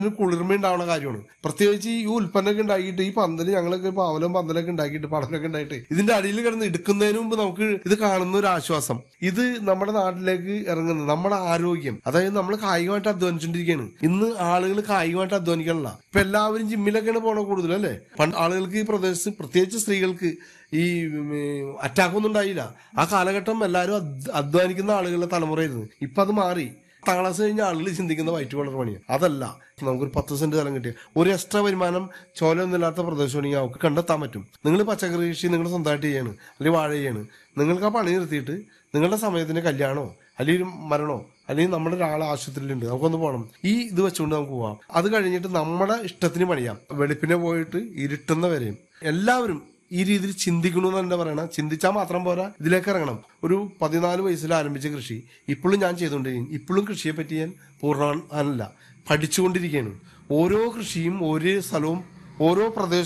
ഒരു കുളിർമ ഉണ്ടാവുന്ന കാര്യമാണ് പ്രത്യേകിച്ച് ഈ ഉൽപ്പന്നമൊക്കെ ഉണ്ടാക്കിയിട്ട് ഈ പന്തല് ഞങ്ങളൊക്കെ പാവലും പന്തലൊക്കെ ഉണ്ടാക്കിയിട്ട് പടലൊക്കെ ഉണ്ടായിട്ട് ഇതിന്റെ അടിയിൽ കിടന്ന് എടുക്കുന്നതിന് മുമ്പ് നമുക്ക് ഇത് കാണുന്ന ഒരു ആശ്വാസം ഇത് നമ്മുടെ നാട്ടിലേക്ക് ഇറങ്ങുന്നത് നമ്മുടെ ആരോഗ്യം അതായത് നമ്മൾ കായികമായിട്ട് അധ്വാനിച്ചുകൊണ്ടിരിക്കുകയാണ് ഇന്ന് ആളുകൾ കായികമായിട്ട് അധ്വാനിക്കണല്ല ഇപ്പൊ എല്ലാവരും ജിമ്മിലൊക്കെയാണ് പോണ കൂടുതൽ അല്ലേ പണ്ട് ആളുകൾക്ക് ഈ പ്രദേശത്ത് പ്രത്യേകിച്ച് സ്ത്രീകൾക്ക് ഈ അറ്റാക്ക് ഒന്നും ഉണ്ടായില്ല ആ കാലഘട്ടം എല്ലാവരും അധ്വ- അധ്വാനിക്കുന്ന ആളുകളുടെ തലമുറയായിരുന്നു ഇപ്പൊ അത് മാറി പത്താം ക്ലാസ് കഴിഞ്ഞ ആളുകൾ ചിന്തിക്കുന്ന വൈറ്റ് കോളർ പണിയാണ് അതല്ല നമുക്കൊരു പത്ത് സെന്റ് സ്ഥലം കിട്ടിയ ഒരു എക്സ്ട്രാ വരുമാനം ചോലൊന്നുമില്ലാത്ത പ്രദേശമാണെങ്കിൽ അവർക്ക് കണ്ടെത്താൻ പറ്റും നിങ്ങൾ പച്ചക്കറി കൃഷി നിങ്ങൾ സ്വന്തമായിട്ട് ചെയ്യാണ് അല്ലെങ്കിൽ വാഴ ചെയ്യാണ് നിങ്ങൾക്ക് ആ പണി നിർത്തിയിട്ട് നിങ്ങളുടെ സമയത്തിന് കല്യാണോ അല്ലെങ്കിൽ മരണോ അല്ലെങ്കിൽ നമ്മുടെ ഒരാൾ ആശുപത്രിയിലുണ്ട് നമുക്കൊന്ന് പോകണം ഈ ഇത് വെച്ചുകൊണ്ട് നമുക്ക് പോവാം അത് കഴിഞ്ഞിട്ട് നമ്മുടെ ഇഷ്ടത്തിന് പണിയാം വെളുപ്പിനെ പോയിട്ട് ഇരുട്ടുന്ന വരെയും എല്ലാവരും ഈ രീതിയിൽ ചിന്തിക്കണമെന്ന് എന്താ പറയണ ചിന്തിച്ചാൽ മാത്രം പോരാ ഇതിലേക്ക് ഇറങ്ങണം ഒരു പതിനാല് വയസ്സിൽ ആരംഭിച്ച കൃഷി ഇപ്പോഴും ഞാൻ ചെയ്തുകൊണ്ടിരിക്കും ഇപ്പോഴും കൃഷിയെ പറ്റി ഞാൻ പൂർണ്ണ അല്ല പഠിച്ചുകൊണ്ടിരിക്കുകയാണ് ഓരോ കൃഷിയും ഓരോ സ്ഥലവും ഓരോ പ്രദേശവും